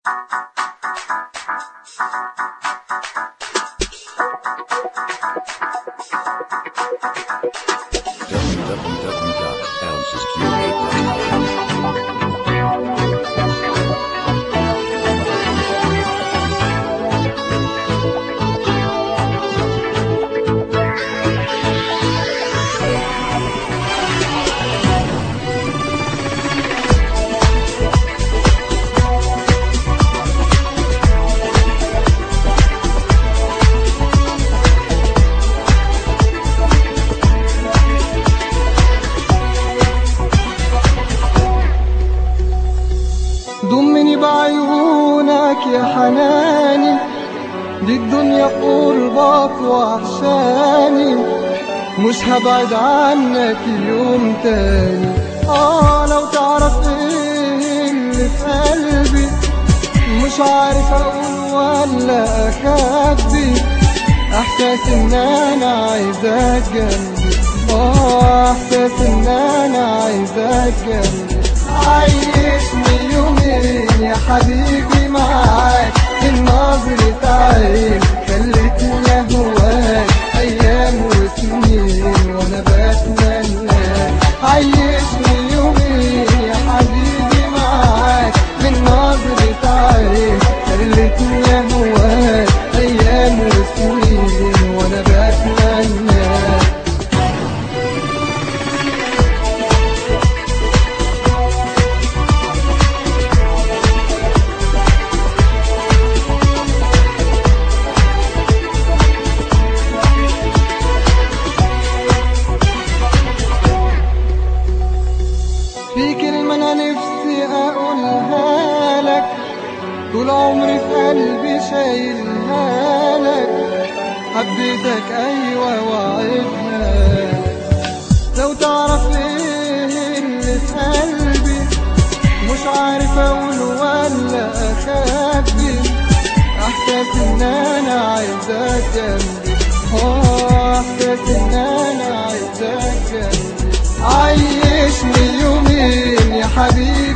www.bouncesqa.com. ضمني بعيونك يا حناني دي الدنيا قربك وحشاني مش هبعد عنك يوم تاني اه لو تعرف ايه اللي في قلبي مش عارف اقول ولا اخبي احساس ان انا عايزك جنبي اه احساس ان انا عايزك جنبي عايشني يومين يا حبيبي معاك النظرة عين خلتني اهواك ايام وسنين وانا بتمناك عايشني يومين يا حبيبي معاك من نظرة عين خلتني اهواك ايام وسنين وانا بتمناك في كلمة أنا نفسي أقولها لك طول عمري في قلبي شايلها لك حبيتك أيوة وعدها لو تعرف إيه اللي في قلبي مش عارف أقول ولا أخبي إحساس إن أنا عايزك جنبي آه إحساس إن أنا عايزك جنبي عايشني يومين يا حبيبي